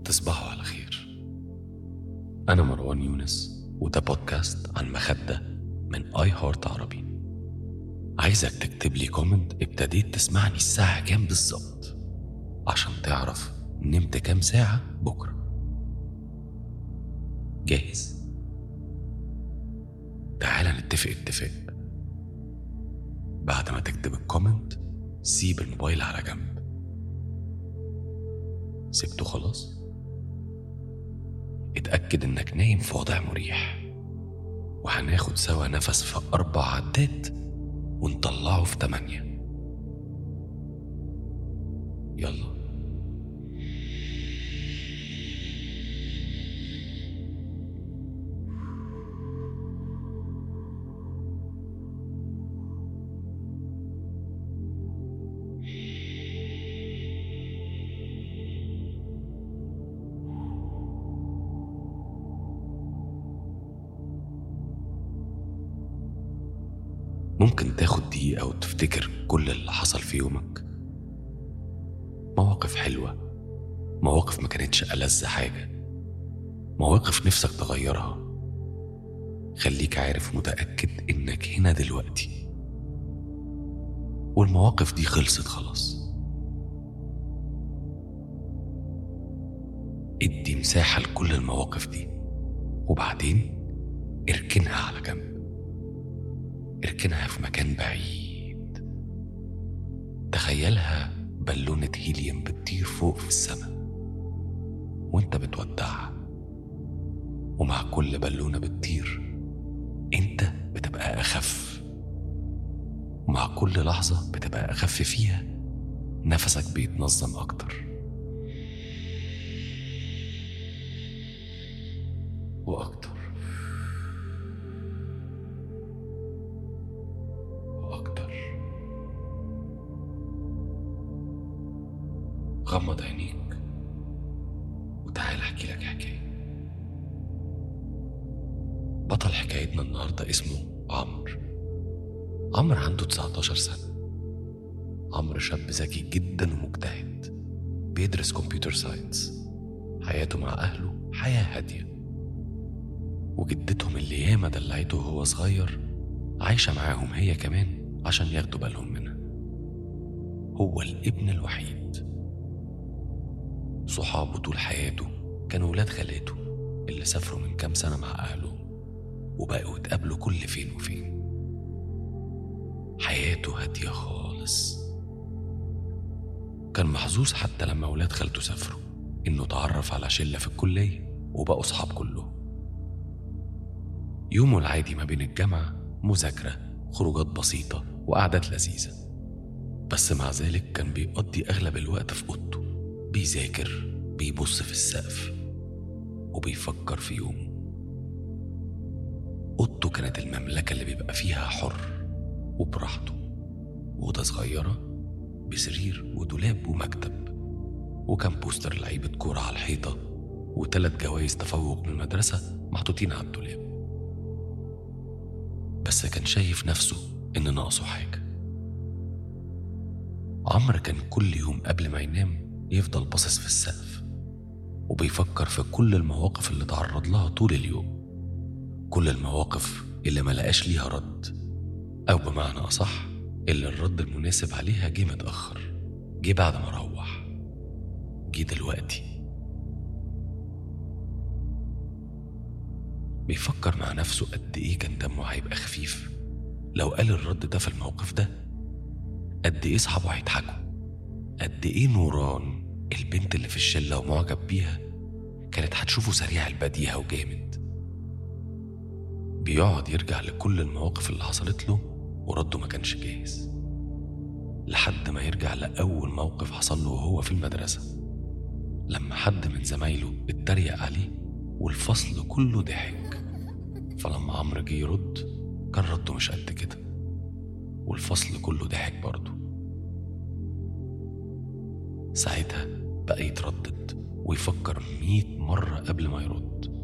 تصبحوا على خير أنا مروان يونس وده بودكاست عن مخدة من آي هارت عربي عايزك تكتب لي كومنت ابتديت تسمعني الساعة كام بالظبط عشان تعرف نمت كام ساعة بكرة جاهز؟ تعال نتفق اتفاق بعد ما تكتب الكومنت سيب الموبايل على جنب سبته خلاص؟ اتأكد إنك نايم في وضع مريح وهناخد سوا نفس في أربع عدات ونطلعه في تمانية يلا ممكن تاخد دقيقة وتفتكر كل اللي حصل في يومك مواقف حلوة مواقف ما كانتش ألذ حاجة مواقف نفسك تغيرها خليك عارف متأكد إنك هنا دلوقتي والمواقف دي خلصت خلاص ادي مساحة لكل المواقف دي وبعدين اركنها على جنب اركنها في مكان بعيد تخيلها بالونة هيليوم بتطير فوق في السماء وانت بتودعها ومع كل بالونة بتطير انت بتبقى أخف ومع كل لحظة بتبقى أخف فيها نفسك بيتنظم أكتر وأكتر وأكتر غمض عينيك وتعال أحكي لك حكاية بطل حكايتنا النهاردة اسمه عمرو عمرو عنده 19 سنة عمرو شاب ذكي جدا ومجتهد بيدرس كمبيوتر ساينس حياته مع أهله حياة هادية وجدتهم اللي ياما دلعته وهو صغير عايشة معاهم هي كمان عشان ياخدوا بالهم منها هو الابن الوحيد صحابه طول حياته كانوا ولاد خالاته اللي سافروا من كام سنة مع أهلهم وبقوا يتقابلوا كل فين وفين حياته هادية خالص كان محظوظ حتى لما ولاد خالته سافروا إنه تعرف على شلة في الكلية وبقوا صحاب كلهم يومه العادي ما بين الجامعة مذاكرة خروجات بسيطة وقعدات لذيذة بس مع ذلك كان بيقضي أغلب الوقت في أوضته بيذاكر بيبص في السقف وبيفكر في يومه أوضته كانت المملكة اللي بيبقى فيها حر وبراحته أوضة صغيرة بسرير ودولاب ومكتب وكان بوستر لعيبة كورة على الحيطة وتلات جوايز تفوق من المدرسة محطوطين على الدولاب بس كان شايف نفسه إن ناقصه حاجة عمرو كان كل يوم قبل ما ينام يفضل باصص في السقف وبيفكر في كل المواقف اللي تعرض لها طول اليوم كل المواقف اللي ما لقاش ليها رد أو بمعنى أصح اللي الرد المناسب عليها جه متأخر جه بعد ما روح جه دلوقتي بيفكر مع نفسه قد إيه كان دمه هيبقى خفيف لو قال الرد ده في الموقف ده قد إيه صحابه هيضحكوا قد إيه نوران البنت اللي في الشلة ومعجب بيها كانت هتشوفه سريع البديهة وجامد بيقعد يرجع لكل المواقف اللي حصلت له ورده ما كانش جاهز لحد ما يرجع لأول موقف حصل له وهو في المدرسة لما حد من زمايله اتريق عليه والفصل كله ضحك فلما عمرو جه يرد كان رده مش قد كده والفصل كله ضحك برضه ساعتها بقى يتردد ويفكر مية مرة قبل ما يرد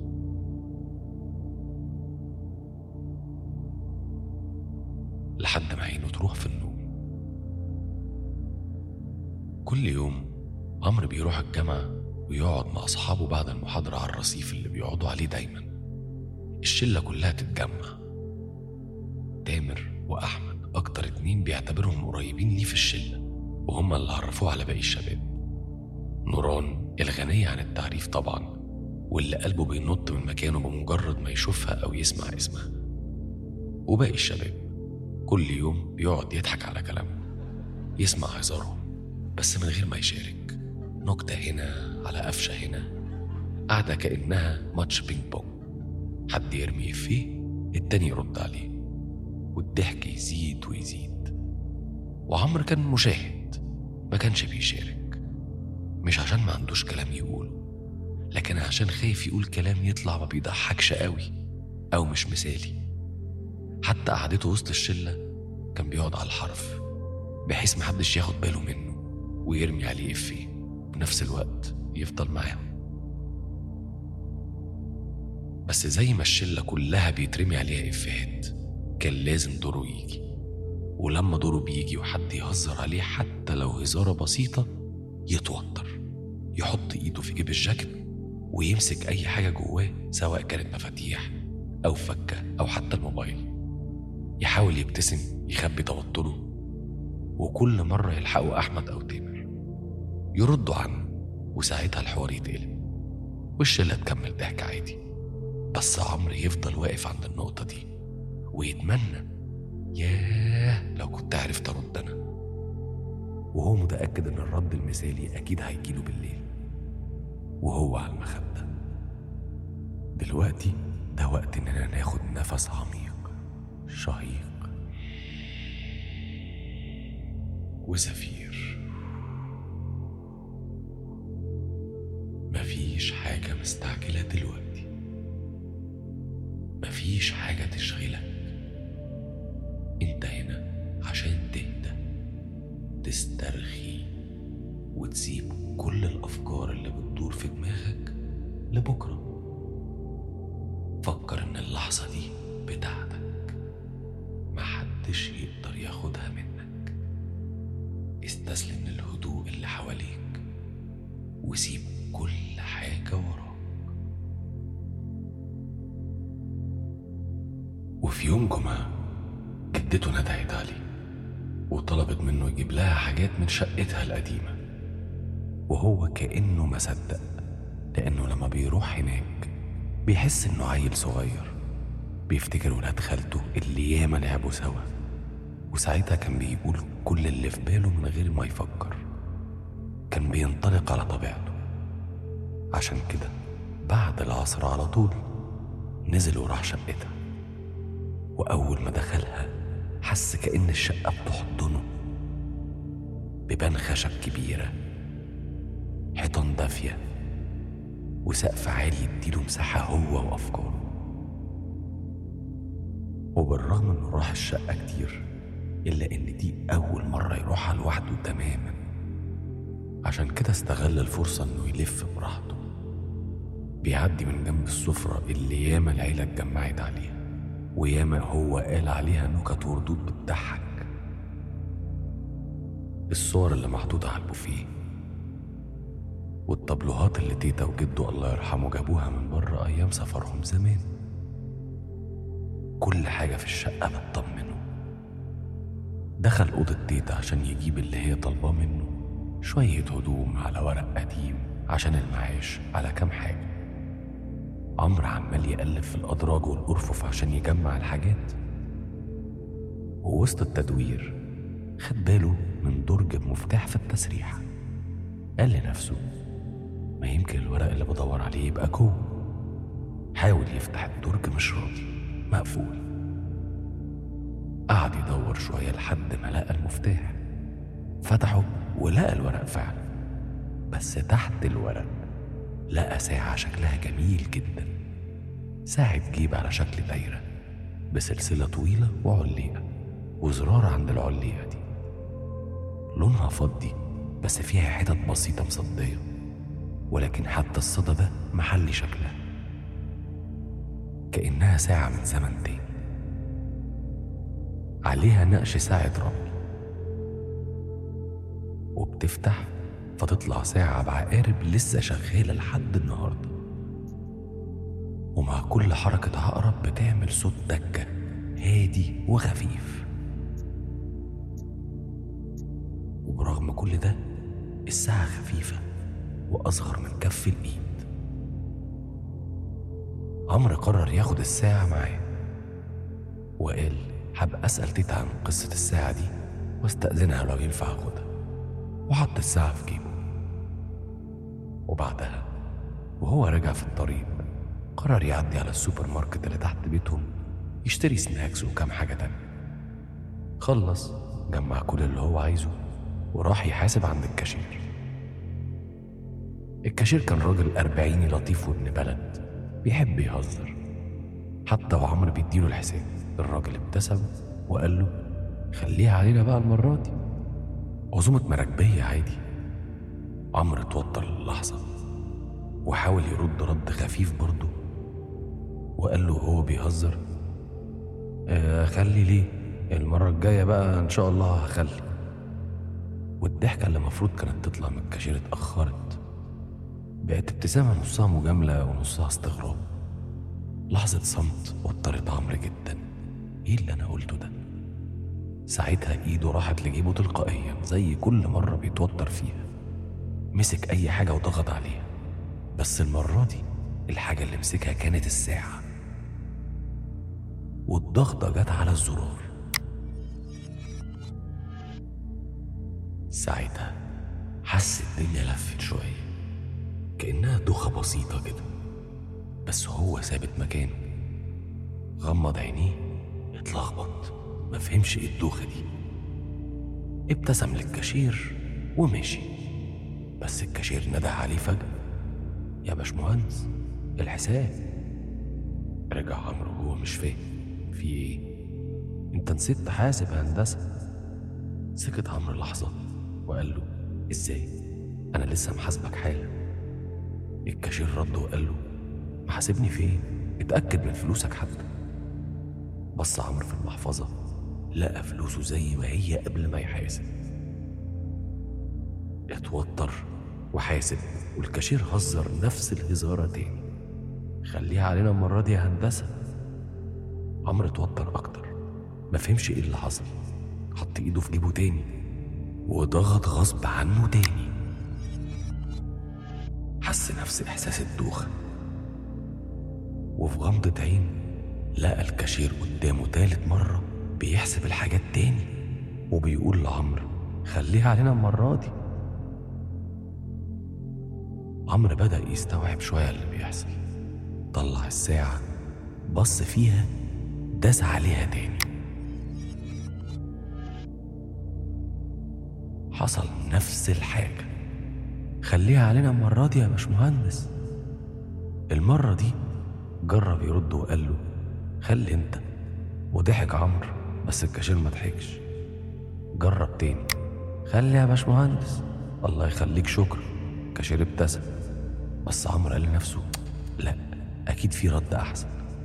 لحد ما عينه تروح في النوم كل يوم عمرو بيروح الجامعة ويقعد مع أصحابه بعد المحاضرة على الرصيف اللي بيقعدوا عليه دايما الشلة كلها تتجمع تامر وأحمد أكتر اتنين بيعتبرهم قريبين ليه في الشلة وهم اللي عرفوه على باقي الشباب نوران الغنية عن التعريف طبعا واللي قلبه بينط من مكانه بمجرد ما يشوفها أو يسمع اسمها وباقي الشباب كل يوم بيقعد يضحك على كلامهم يسمع هزارهم بس من غير ما يشارك نكتة هنا على قفشة هنا قاعدة كأنها ماتش بينج بونج حد يرمي إفيه التاني يرد عليه والضحك يزيد ويزيد وعمرو كان مشاهد ما كانش بيشارك مش عشان ما عندوش كلام يقوله لكن عشان خايف يقول كلام يطلع ما بيضحكش قوي أو مش مثالي حتى قعدته وسط الشلة كان بيقعد على الحرف بحيث محدش ياخد باله منه ويرمي عليه إفيه بنفس الوقت يفضل معاهم بس زي ما الشلة كلها بيترمي عليها إفيهات كان لازم دوره يجي ولما دوره بيجي وحد يهزر عليه حتى لو هزارة بسيطة يتوتر يحط إيده في جيب الجاكيت ويمسك أي حاجة جواه سواء كانت مفاتيح أو فكة أو حتى الموبايل يحاول يبتسم يخبي توتره وكل مرة يلحقوا أحمد أو تامر يردوا عنه وساعتها الحوار يتقلب والشلة تكمل ضحك عادي بس عمرو يفضل واقف عند النقطة دي ويتمنى ياه لو كنت عرفت أرد أنا وهو متأكد إن الرد المثالي أكيد هيجيله بالليل وهو على المخدة دلوقتي ده وقت إننا ناخد نفس عميق شهيق وزفير مفيش حاجة مستعجلة دلوقتي مفيش حاجة تشغلك انت هنا عشان تهدى تسترخي وتسيب كل الأفكار اللي بتدور في دماغك لبكرة فكر إن اللحظة دي بتاعتك محدش يقدر ياخدها منك استسلم للهدوء اللي حواليك وسيب كل حاجة وراك وفي يوم جمعة جدته ندهت عليه وطلبت منه يجيب لها حاجات من شقتها القديمة وهو كأنه ما صدق لأنه لما بيروح هناك بيحس إنه عيل صغير بيفتكر ولاد خالته اللي ياما لعبوا سوا وساعتها كان بيقول كل اللي في باله من غير ما يفكر كان بينطلق على طبيعته عشان كده بعد العصر على طول نزل وراح شقتها وأول ما دخلها حس كأن الشقة بتحضنه بيبان خشب كبيرة حيطان دافية وسقف عالي يديله مساحة هو وأفكاره وبالرغم إنه راح الشقة كتير إلا إن دي أول مرة يروحها لوحده تماما عشان كده استغل الفرصة إنه يلف براحته بيعدي من جنب السفرة اللي ياما العيلة اتجمعت عليها وياما هو قال عليها نكت وردود بتضحك الصور اللي محطوطة على البوفيه والطبلوهات اللي تيتا وجده الله يرحمه جابوها من بره أيام سفرهم زمان كل حاجة في الشقة بتطمنه دخل أوضة تيتا عشان يجيب اللي هي طالباه منه شوية هدوم على ورق قديم عشان المعاش على كام حاجة عمرو عمال يقلب في الأدراج والأرفف عشان يجمع الحاجات ووسط التدوير خد باله من درج بمفتاح في التسريحة قال لنفسه ما يمكن الورق اللي بدور عليه يبقى جوه حاول يفتح الدرج مش راضي مقفول قعد يدور شوية لحد ما لقى المفتاح فتحه ولقى الورق فعلا بس تحت الورق لقى ساعة شكلها جميل جدا ساعة جيب على شكل دايرة بسلسلة طويلة وعليقة وزرار عند العليقة دي لونها فضي بس فيها حتت بسيطة مصدية ولكن حتى الصدى ده محلي شكلها كأنها ساعة من زمن تاني عليها نقش ساعة رمل وبتفتح فتطلع ساعة بعقارب لسه شغالة لحد النهاردة ومع كل حركة عقرب بتعمل صوت دكة هادي وخفيف وبرغم كل ده الساعة خفيفة وأصغر من كف الإيد عمرو قرر ياخد الساعة معاه وقال حاب أسأل تيتا عن قصة الساعة دي واستأذنها لو ينفع أخدها وحط الساعة في جيبه وبعدها وهو راجع في الطريق قرر يعدي على السوبر ماركت اللي تحت بيتهم يشتري سناكس وكام حاجة تانية خلص جمع كل اللي هو عايزه وراح يحاسب عند الكاشير الكاشير كان راجل أربعيني لطيف وابن بلد بيحب يهزر حتى وعمرو بيديله الحساب الراجل ابتسم وقال له خليها علينا بقى المرة دي عزومة مراكبية عادي عمرو اتوتر للحظة وحاول يرد رد خفيف برضه وقال له هو بيهزر آه خلي ليه المرة الجاية بقى إن شاء الله هخلي والضحكة اللي المفروض كانت تطلع من الكاشير اتأخرت بقت ابتسامة نصها مجاملة ونصها استغراب لحظة صمت وترت عمرو جدا ايه اللي انا قلته ده ساعتها ايده راحت لجيبه تلقائيا زي كل مرة بيتوتر فيها مسك اي حاجة وضغط عليها بس المرة دي الحاجة اللي مسكها كانت الساعة والضغطة جت على الزرار ساعتها حس الدنيا لفت شوية كأنها دوخة بسيطة كده بس هو ثابت مكانه غمض عينيه اتلخبط ما فهمش ايه الدوخة دي ابتسم للكاشير ومشي بس الكاشير نده عليه فجأة يا باشمهندس الحساب رجع عمرو وهو مش فاهم في ايه انت نسيت تحاسب هندسة سكت عمرو لحظة وقال له ازاي انا لسه محاسبك حالا الكاشير رد وقال له محاسبني فين اتأكد من فلوسك حتى بص عمرو في المحفظة لقى فلوسه زي ما هي قبل ما يحاسب اتوتر وحاسب والكاشير هزر نفس الهزارة تاني خليها علينا المرة دي يا هندسة عمرو اتوتر أكتر ما فهمش ايه اللي حصل حط ايده في جيبه تاني وضغط غصب عنه تاني حس نفس إحساس الدوخة وفي غمضة عين لقى الكاشير قدامه تالت مرة بيحسب الحاجات تاني وبيقول لعمرو خليها علينا المرة دي عمرو بدأ يستوعب شوية اللي بيحصل طلع الساعة بص فيها داس عليها تاني حصل نفس الحاجة خليها علينا المرة دي يا باشمهندس المرة دي جرب يرد وقال له خلي انت وضحك عمرو بس الكاشير ما ضحكش جرب تاني خلي يا باشمهندس الله يخليك شكرا كاشير ابتسم بس عمرو قال لنفسه لا اكيد في رد احسن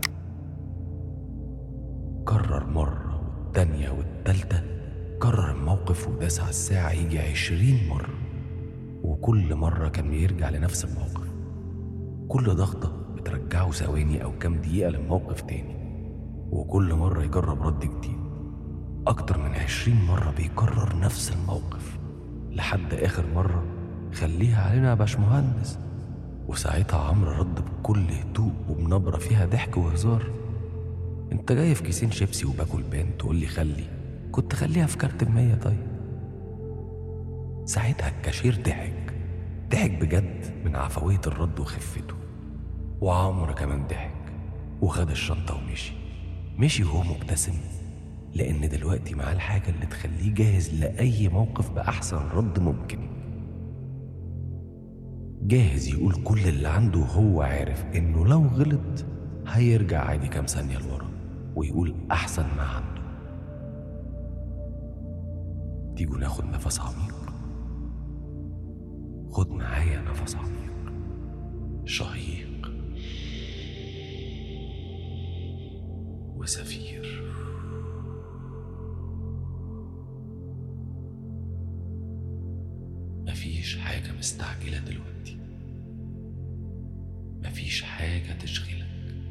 كرر مرة والتانية والتالتة كرر الموقف وداس على الساعة يجي عشرين مرة وكل مرة كان بيرجع لنفس الموقف كل ضغطة بترجعه ثواني أو كام دقيقة للموقف تاني وكل مرة يجرب رد جديد أكتر من عشرين مرة بيكرر نفس الموقف لحد آخر مرة خليها علينا يا باشمهندس وساعتها عمرو رد بكل هدوء وبنبرة فيها ضحك وهزار انت جاي في كيسين شيبسي وباكل بان تقول لي خلي كنت خليها في كارت بمية طيب ساعتها الكاشير ضحك ضحك بجد من عفوية الرد وخفته وعمرو كمان ضحك وخد الشنطة ومشي مشي وهو مبتسم لأن دلوقتي معاه الحاجة اللي تخليه جاهز لأي موقف بأحسن رد ممكن جاهز يقول كل اللي عنده وهو عارف إنه لو غلط هيرجع عادي كام ثانية لورا ويقول أحسن ما عنده تيجوا ناخد نفس عميق خد معايا نفس عميق شهيق وزفير مفيش حاجة مستعجلة دلوقتي مفيش حاجة تشغلك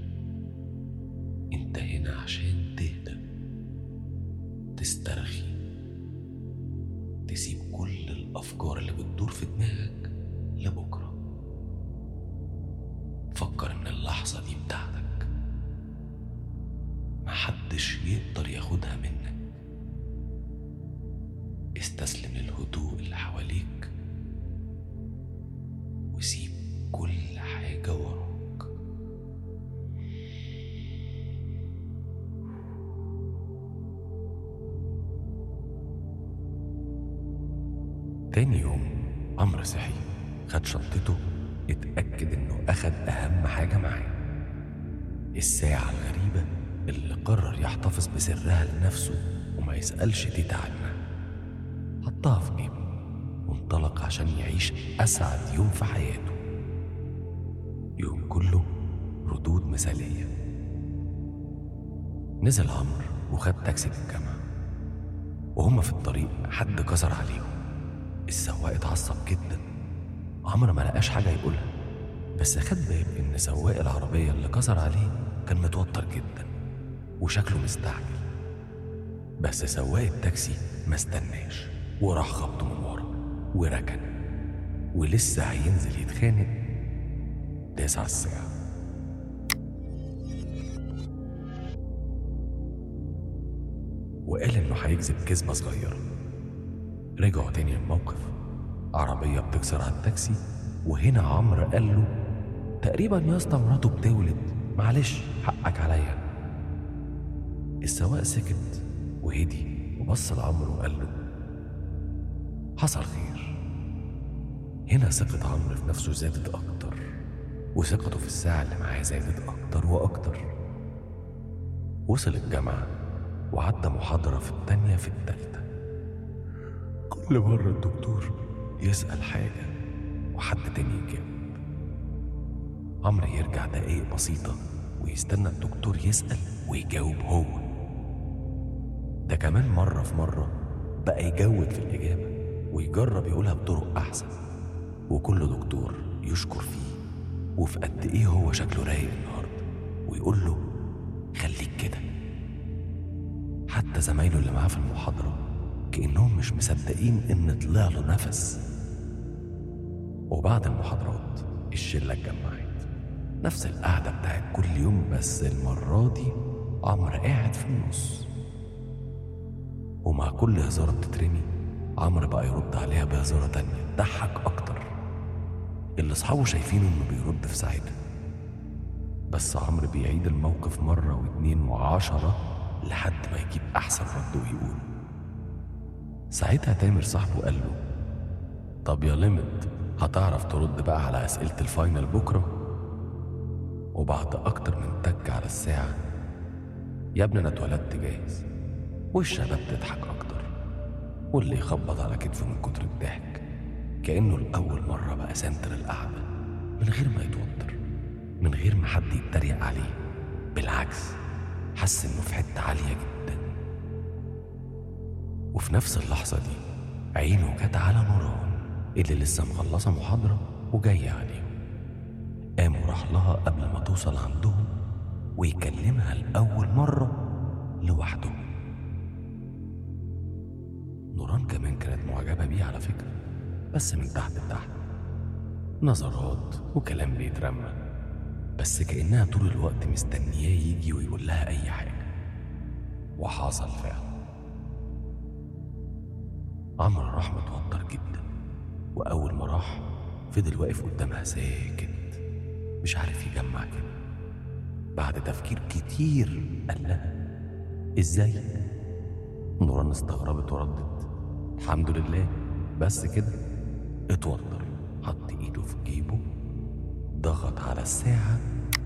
انت هنا عشان تهدى تسترخي تسيب كل الأفكار اللي بتدور في دماغك لبكرة فكر إن اللحظة دي بتاعتك محدش يقدر ياخدها منك استسلم للهدوء اللي حواليك وسيب كل حاجة وراك تاني يوم عمرو صحي خد شنطته اتأكد انه أخد أهم حاجة معاه الساعة الغريبة اللي قرر يحتفظ بسرها لنفسه وما يسألش تيتا عنها حطها في جيبه وانطلق عشان يعيش أسعد يوم في حياته يوم كله ردود مثالية نزل عمرو وخد تاكسي للجامعة وهما في الطريق حد كسر عليهم السواق اتعصب جدا عمرو ما لقاش حاجة يقولها بس خد بال إن سواق العربية اللي كسر عليه كان متوتر جدا وشكله مستعجل بس سواق التاكسي ما استناش وراح خبطه من ورا وركن ولسه هينزل يتخانق داس على الساعة وقال إنه هيكذب كذبة صغيرة رجعوا تاني الموقف عربية بتكسر على التاكسي وهنا عمرو قال له تقريبا يا اسطى مراته بتولد معلش حقك عليا السواق سكت وهدي وبص لعمرو وقال له حصل خير هنا ثقة عمرو في نفسه زادت أكتر وثقته في الساعة اللي معاه زادت أكتر وأكتر وصل الجامعة وعدى محاضرة في التانية في التالتة كل مرة الدكتور يسأل حاجة وحد تاني يجاوب عمرو يرجع دقايق بسيطة ويستنى الدكتور يسأل ويجاوب هو ده كمان مرة في مرة بقى يجود في الإجابة ويجرب يقولها بطرق أحسن وكل دكتور يشكر فيه وفي قد إيه هو شكله رايق النهاردة ويقول له خليك كده حتى زمايله اللي معاه في المحاضرة كأنهم مش مصدقين إن طلع له نفس وبعد المحاضرات الشلة اتجمعت نفس القعدة بتاعت كل يوم بس المرة دي عمرو قاعد في النص ومع كل هزارة بتترمي عمرو بقى يرد عليها بهزارة تانية تضحك أكتر اللي أصحابه شايفينه إنه بيرد في ساعتها بس عمرو بيعيد الموقف مرة واتنين وعشرة لحد ما يجيب أحسن رد ويقول ساعتها تامر صاحبه قال له طب يا ليمت هتعرف ترد بقى على أسئلة الفاينل بكرة وبعد أكتر من تك على الساعة يا ابني أنا اتولدت جاهز والشباب تضحك أكتر واللي يخبط على كتفه من كتر الضحك كأنه لأول مرة بقى سنتر القعدة من غير ما يتوتر من غير ما حد يتريق عليه بالعكس حس إنه في حتة عالية جدا وفي نفس اللحظة دي عينه جت على نوران اللي لسه مخلصة محاضرة وجاية عليهم قام وراح لها قبل ما توصل عندهم ويكلمها لأول مرة لوحده نوران كمان كانت معجبة بيه على فكرة بس من تحت لتحت نظرات وكلام بيترمى بس كأنها طول الوقت مستنياه يجي ويقول لها أي حاجة وحصل فعلا عمرو راح متوتر جدا وأول ما راح فضل واقف قدامها ساكت مش عارف يجمع كده بعد تفكير كتير قال لها ازاي نوران استغربت وردت الحمد لله بس كده اتوتر حط ايده في جيبه ضغط على الساعة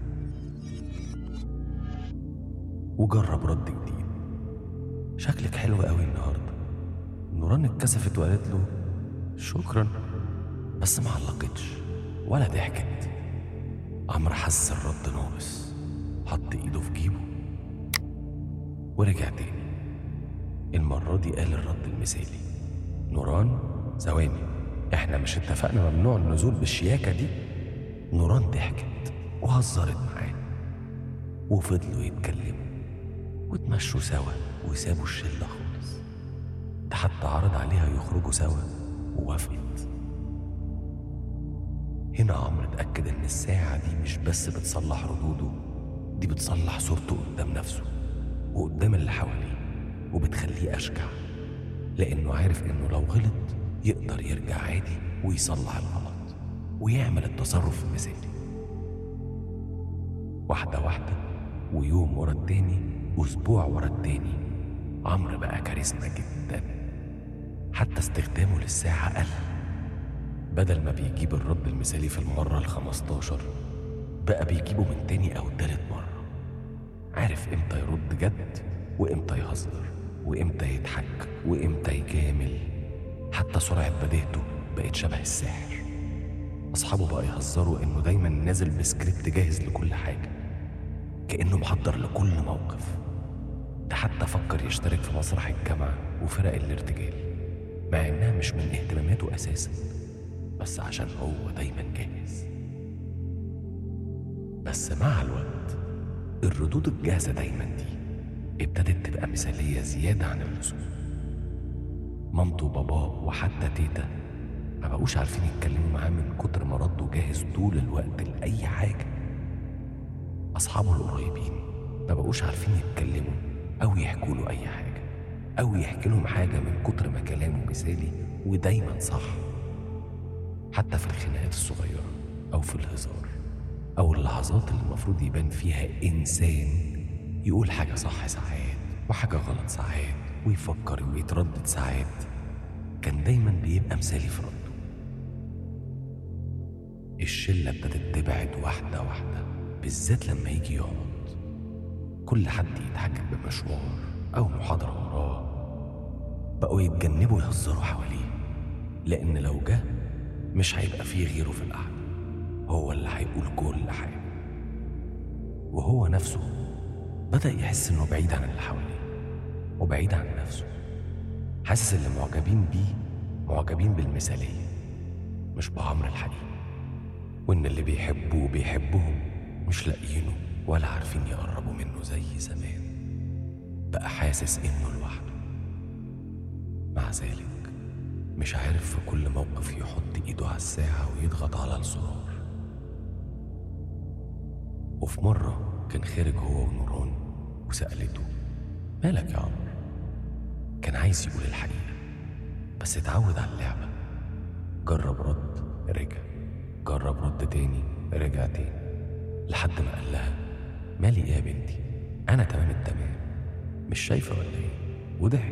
وجرب رد جديد شكلك حلو قوي النهارده نوران اتكسفت وقالت له شكرا بس ما علقتش ولا ضحكت عمرو حس الرد ناقص حط ايده في جيبه ورجع تاني المرة دي قال الرد المثالي نوران ثواني احنا مش اتفقنا ممنوع النزول بالشياكة دي نوران ضحكت وهزرت معاه وفضلوا يتكلموا واتمشوا سوا وسابوا الشلة خالص ده حتى عرض عليها يخرجوا سوا ووافقت هنا عمرو اتأكد إن الساعة دي مش بس بتصلح ردوده دي بتصلح صورته قدام نفسه وقدام اللي حواليه وبتخليه أشجع لأنه عارف إنه لو غلط يقدر يرجع عادي ويصلح الغلط ويعمل التصرف المثالي واحدة واحدة ويوم ورا التاني وأسبوع ورا التاني عمرو بقى كاريزما جدا حتى استخدامه للساعة قل بدل ما بيجيب الرد المثالي في المرة الخمستاشر بقى بيجيبه من تاني أو تالت مرة عارف إمتى يرد جد وإمتى يهزر وإمتى يضحك وإمتى يجامل حتى سرعة بديهته بقت شبه الساحر أصحابه بقى يهزروا إنه دايما نازل بسكريبت جاهز لكل حاجة كأنه محضر لكل موقف ده حتى فكر يشترك في مسرح الجامعة وفرق الارتجال مع إنها مش من اهتماماته أساسا بس عشان هو دايما جاهز بس مع الوقت الردود الجاهزة دايما دي ابتدت تبقى مثالية زيادة عن اللزوم مامته وباباه وحتى تيتا ما بقوش عارفين يتكلموا معاه من كتر ما رده جاهز طول الوقت لأي حاجة أصحابه القريبين ما بقوش عارفين يتكلموا أو يحكوا له أي حاجة أو يحكي لهم حاجة من كتر ما كلامه مثالي ودايما صح حتى في الخناقات الصغيرة أو في الهزار أو اللحظات اللي المفروض يبان فيها إنسان يقول حاجة صح ساعات وحاجة غلط ساعات ويفكر ويتردد ساعات كان دايما بيبقى مثالي في رده الشلة ابتدت تبعد واحدة واحدة بالذات لما يجي يقعد كل حد يتحجج بمشوار أو محاضرة وراه بقوا يتجنبوا يهزروا حواليه لأن لو جه مش هيبقى فيه غيره في القعدة هو اللي هيقول كل حاجة وهو نفسه بدأ يحس إنه بعيد عن اللي حواليه وبعيد عن نفسه حاسس اللي معجبين بيه معجبين بالمثالية مش بعمر الحقيقي وإن اللي بيحبوه بيحبهم مش لاقيينه ولا عارفين يقربوا منه زي زمان بقى حاسس إنه لوحده مع ذلك مش عارف في كل موقف يحط إيده على الساعة ويضغط على الزرار وفي مرة كان خارج هو ونوران وسألته مالك يا عمرو كان عايز يقول الحقيقة بس اتعود على اللعبة جرب رد رجع جرب رد تاني رجع تاني لحد ما قال لها مالي ايه يا بنتي انا تمام التمام مش شايفة ولا ايه وضحك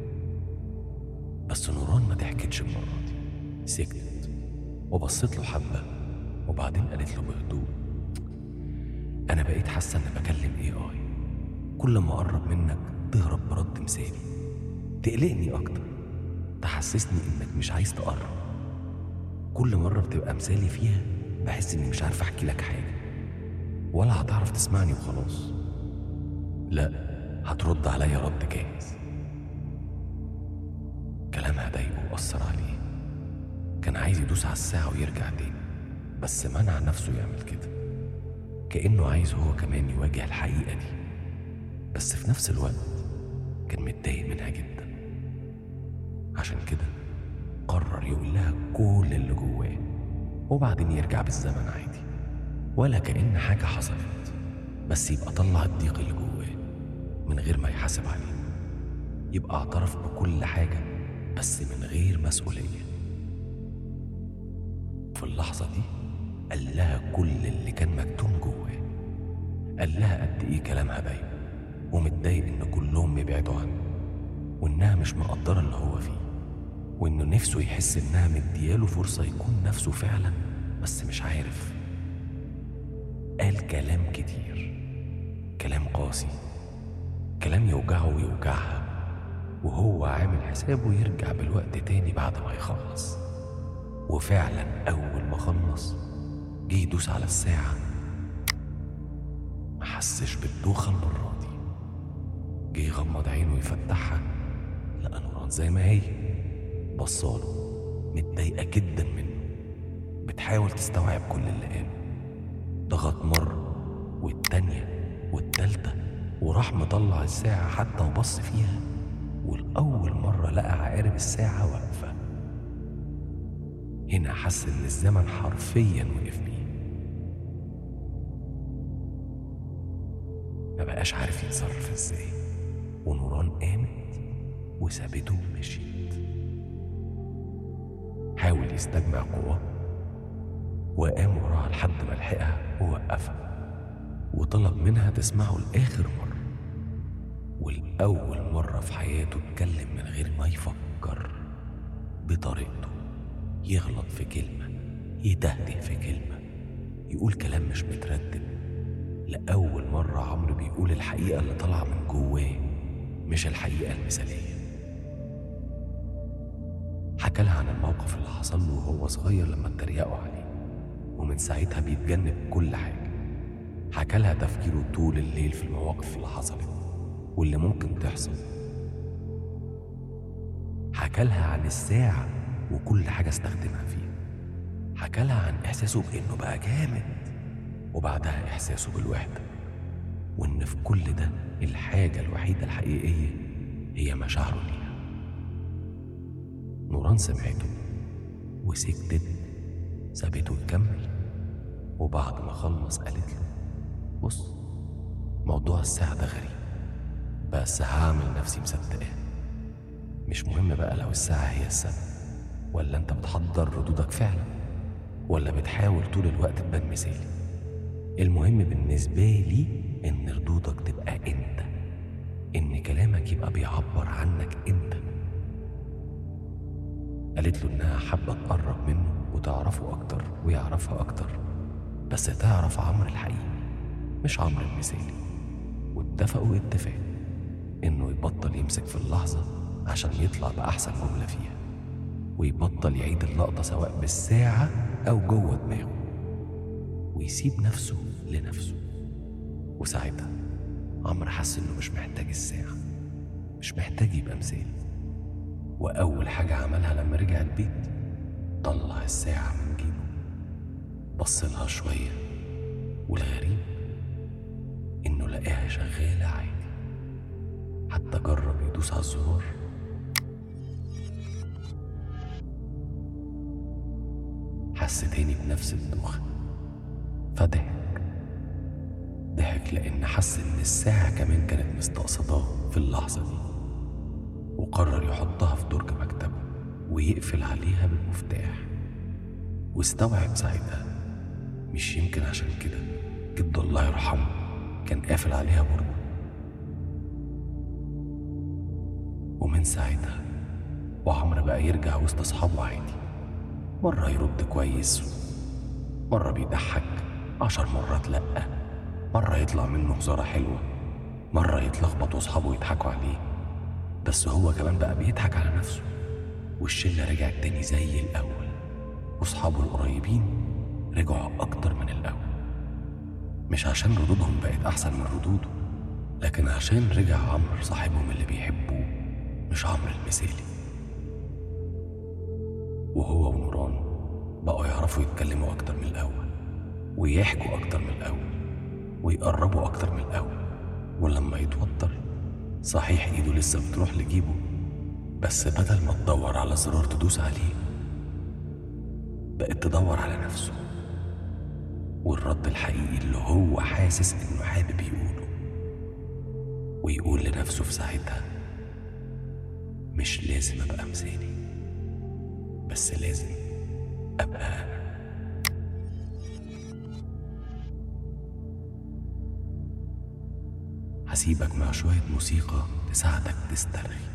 بس نوران ما ضحكتش المرة دي سكتت وبصيت له حبة وبعدين قالت له بهدوء أنا بقيت حاسة إني بكلم اي اي كل ما أقرب منك تهرب برد مثالي تقلقني أكتر تحسسني إنك مش عايز تقرب كل مرة بتبقى مثالي فيها بحس إني مش عارف أحكي لك حاجة ولا هتعرف تسمعني وخلاص لا هترد عليا رد جاهز كلامها ضايقه وأثر عليه كان عايز يدوس على الساعة ويرجع تاني بس منع نفسه يعمل كده كأنه عايز هو كمان يواجه الحقيقة دي بس في نفس الوقت كان متضايق منها جدا عشان كده قرر يقول لها كل اللي جواه وبعدين يرجع بالزمن عادي ولا كأن حاجة حصلت بس يبقى طلع الضيق اللي جواه من غير ما يحاسب عليه يبقى اعترف بكل حاجة بس من غير مسؤولية في اللحظة دي قال لها كل اللي كان مكتوم جواه قال لها قد ايه كلامها باين ومتضايق ان كلهم يبعدوا عنه وانها مش مقدرة اللي هو فيه وانه نفسه يحس انها مدياله فرصة يكون نفسه فعلا بس مش عارف قال كلام كتير كلام قاسي كلام يوجعه ويوجعها وهو عامل حسابه يرجع بالوقت تاني بعد ما يخلص وفعلا أول ما خلص جه يدوس على الساعة ما حسش بالدوخة المرة دي جه يغمض عينه ويفتحها لقى نوران زي ما هي بصاله متضايقة جدا منه بتحاول تستوعب كل اللي قاله ضغط مرة والتانية والتالتة وراح مطلع الساعة حتى وبص فيها والأول مرة لقى عقارب الساعة واقفة هنا حس إن الزمن حرفيا وقف بيه ما بقاش عارف يتصرف ازاي ونوران قامت وسابته ومشيت حاول يستجمع قواه وقام وراها لحد ما لحقها ووقفها وطلب منها تسمعه لآخر مرة والأول مرة في حياته اتكلم من غير ما يفكر بطريقته يغلط في كلمة يتهته في كلمة يقول كلام مش مترتب لأول مرة عمرو بيقول الحقيقة اللي طالعة من جواه مش الحقيقة المثالية حكى لها عن الموقف اللي حصل له وهو صغير لما اتريقوا عليه ومن ساعتها بيتجنب كل حاجة حكى لها تفكيره طول الليل في المواقف اللي حصلت واللي ممكن تحصل حكى لها عن الساعة وكل حاجة استخدمها فيها حكى لها عن إحساسه بإنه بقى جامد وبعدها إحساسه بالوحدة وإن في كل ده الحاجة الوحيدة الحقيقية هي مشاعره ليها نوران سمعته وسكتت سابته يكمل وبعد ما خلص قالت له بص موضوع الساعة ده غريب بس هعمل نفسي مصدقاه مش مهم بقى لو الساعة هي السبب ولا انت بتحضر ردودك فعلا ولا بتحاول طول الوقت تبان مثالي المهم بالنسبة لي ان ردودك تبقى انت ان كلامك يبقى بيعبر عنك انت قالت له انها حابة تقرب منه وتعرفه اكتر ويعرفها اكتر بس تعرف عمرو الحقيقي مش عمرو المثالي واتفقوا اتفاق انه يبطل يمسك في اللحظة عشان يطلع بأحسن جملة فيها ويبطل يعيد اللقطة سواء بالساعة أو جوه دماغه ويسيب نفسه لنفسه وساعتها عمرو حس إنه مش محتاج الساعة مش محتاج يبقى مثالي وأول حاجة عملها لما رجع البيت طلع الساعة من جيبه بص لها شوية والغريب إنه لقاها شغالة عادي حتى جرب يدوس على الزرار حس تاني بنفس الدوخة فضحك ضحك لأن حس إن الساعة كمان كانت مستقصداه في اللحظة دي وقرر يحطها في درج مكتبه ويقفل عليها بالمفتاح واستوعب ساعتها مش يمكن عشان كده جده الله يرحمه كان قافل عليها برضه ومن ساعتها وعمرو بقى يرجع وسط أصحابه عادي مرة يرد كويس مرة بيضحك عشر مرات لأ مرة يطلع منه هزارة حلوة مرة يتلخبط وأصحابه يضحكوا عليه بس هو كمان بقى بيضحك على نفسه والشلة رجعت تاني زي الأول وأصحابه القريبين رجعوا أكتر من الأول مش عشان ردودهم بقت أحسن من ردوده لكن عشان رجع عمرو صاحبهم اللي بيحبوه مش عمرو المثالي وهو ونوران بقوا يعرفوا يتكلموا أكتر من الأول ويحكوا أكتر من الأول ويقربوا أكتر من الأول ولما يتوتر صحيح إيده لسه بتروح لجيبه بس بدل ما تدور على زرار تدوس عليه بقت تدور على نفسه والرد الحقيقي اللي هو حاسس إنه حابب يقوله ويقول لنفسه في ساعتها مش لازم أبقى مثالي بس لازم أبقى أنا هسيبك مع شوية موسيقى تساعدك تسترخي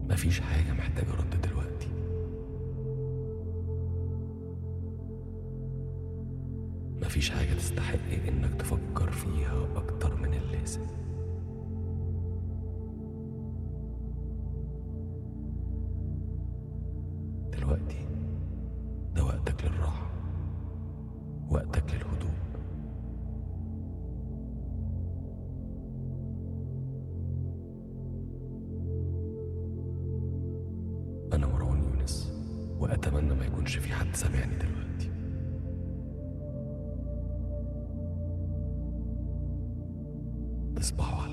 مفيش حاجة محتاجة رد دلوقتي مفيش حاجة تستحق إنك تفكر فيها أكتر من اللازم دلوقتي ده وقتك للراحة وقتك للهدوء أنا مروان يونس وأتمنى ما يكونش في حد سامعني دلوقتي تصبحوا على